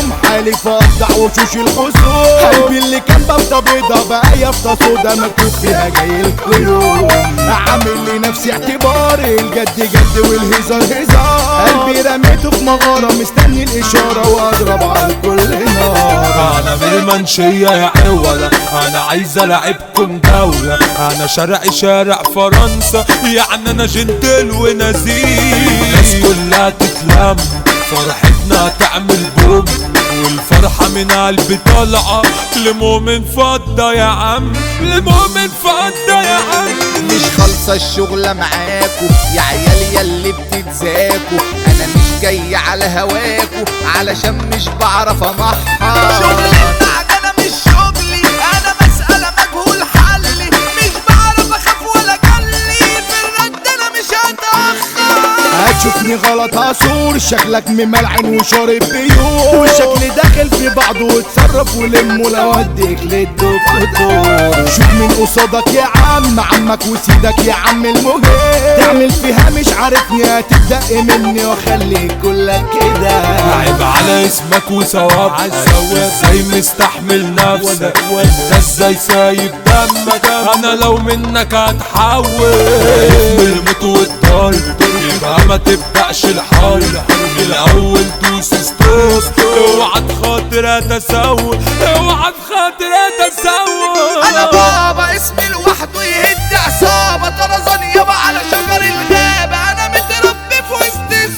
يوم حالف اقطع وشوش الخصوم قلبي اللي كان بفضة بيضة بقى يافطة سودا مكتوب فيها جاي القيوم عامل لي نفسي اعتبار الجد جد والهزار هزار قلبي رميته في مغارة مستني الاشارة واضرب على كل نار انا من المنشية يا عولة انا عايز العبكم دولة انا شرقي شارع فرنسا يعني انا جنتل ونزيه الناس كلها تتلم فرحتنا تعمل بوم والفرحة من قلبي طالعة لمؤمن فضة يا عم لمؤمن فضة يا عم مش خالصة الشغلة معاكو يا عيال ياللي بتتزاكوا انا مش جاي على هواكو علشان مش بعرف امحى شغلي بتاعك انا مش شغلي انا مسألة مجهول حلي مش بعرف اخاف ولا جلي في الرد انا مش هتأخر هتشوفني غلط هصور شكلك مملعن وشارب بيور والشكل داخل في بعضه وتصرف ولمه لو وديك للدكتور شوف من قصادك يا عم عمك وسيدك يا عم المهم تعمل فيها مش عارفني هتبدأ مني واخليك كلك كده عيب على اسمك وثواب ازاي مستحمل نفسك انت ازاي سايب دمك انا لو منك هتحول بالموت والضرب يبقى ما تبدأش الحرب الاول دوس ستوب اوعى تخاطر اتسول اوعى تخاطر اتسول انا بابا اسمي لوحده يهد عصابة طرزان يابا على شجر الغابة انا متربي في وسط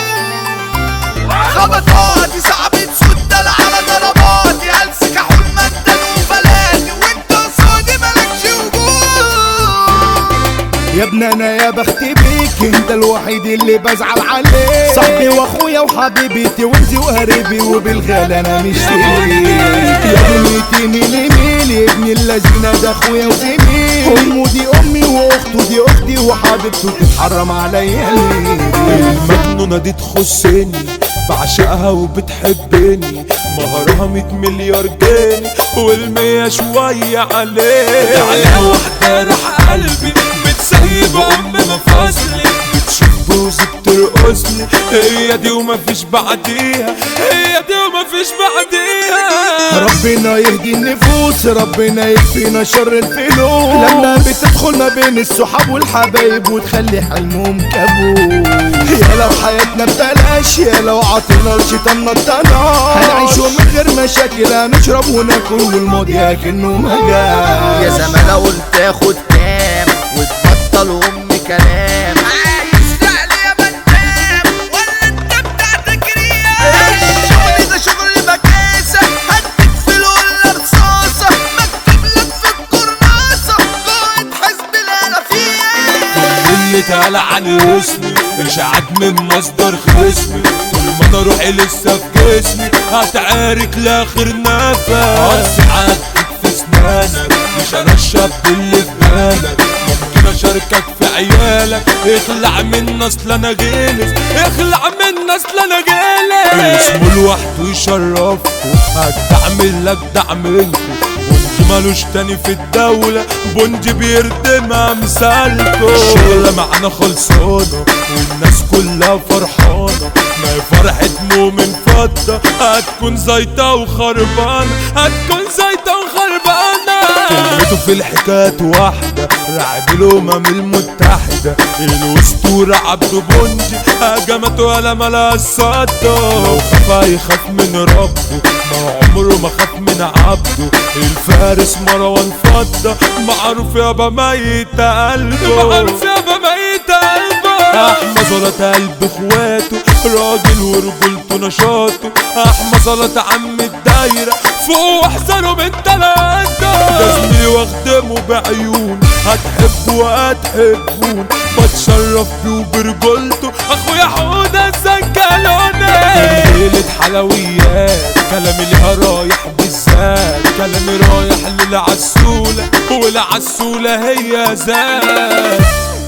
سوق خبطاتي صعب تسد انا على ضرباتي هلسك احول مدن وفلاتي وانت قصادي مالكش وجود يا ابن انا يا بختي بيك انت الوحيد اللي بزعل عليك صاحبي واخويا وحبيبتي وانتي وقريبي وبالغالي انا مش ليك يا دنيتي ميلي ميلي ابن اللذينه ده اخويا وزميلي امه دي امي واخته دي اختي وحبيبته تتحرم عليا ليه المجنونة دي تخصني بعشقها وبتحبني مهرها مية مليار جنيه والمية شوية عليه عليها واحدة راح قلبي بتسيب أم مفاصلي بتشوف بوزي بترقصني هي دي ومفيش بعديها هي دي ومفيش بعديها ربنا يهدي النفوس ربنا يكفينا شر الفلوس لما بتدخل ما بين الصحاب والحبايب وتخلي حلمهم كابوس يا لو حياتنا ببلاش يا لو عطينا الشيطان نطناش هنعيشوا من غير مشاكل هنشرب وناكل والماضي اكنه ما جاش يا زمان قلت اخد كام وتبطل ام كلام عايز فعل يا بنتام ولا انت بتاع تجرية الشغل ده شغل بكاسة هديك في ولا رصاصة مكتوب لك في الكراسة قائد حزب الانا فيها اللي تعالى عن اسمي اشعاع من مصدر خصمي طول ما انا روحي لسه في جسمي هتعارك لاخر نفس هتسعدك في اسنانك مش انا الشاب اللي في بالك ممكن اشاركك في عيالك اخلع من اصل انا غلس اخلع من اصل انا غلس اسمه لوحده يشرفكوا هتعمل لك دعملكوا بونجي مالوش تاني في الدولة بونجي بيردم امثالكو الشغلة معانا خلصانة والناس كلها فرحانة ما هي فرحة مؤمن فضة هتكون زيطة وخربانة هتكون زيطة وخربانة كلمته في الحكايات واحدة راعب الأمم المتحدة الأسطورة عبده بونجي هجمته ولا ملا الصدى لو خاف هيخاف من ربه ما عمره ما خاف من عبده الفارس مروان فضة معروف يابا ميت قلبه معروف يابا ميت قلبه احمى زلط قلب اخواته راجل ورجولته نشاطه احمى زلط عم الدايرة فوق احسنه من تلاتة ده زميلي واخدمه بعيون هتحبه وهتحبون بتشرف بيه وبرجولته اخويا حودة السكالوني ليلة حلويات كلامي ليها رايح بالذات كلامي رايح للعسولة والعسولة هي ذات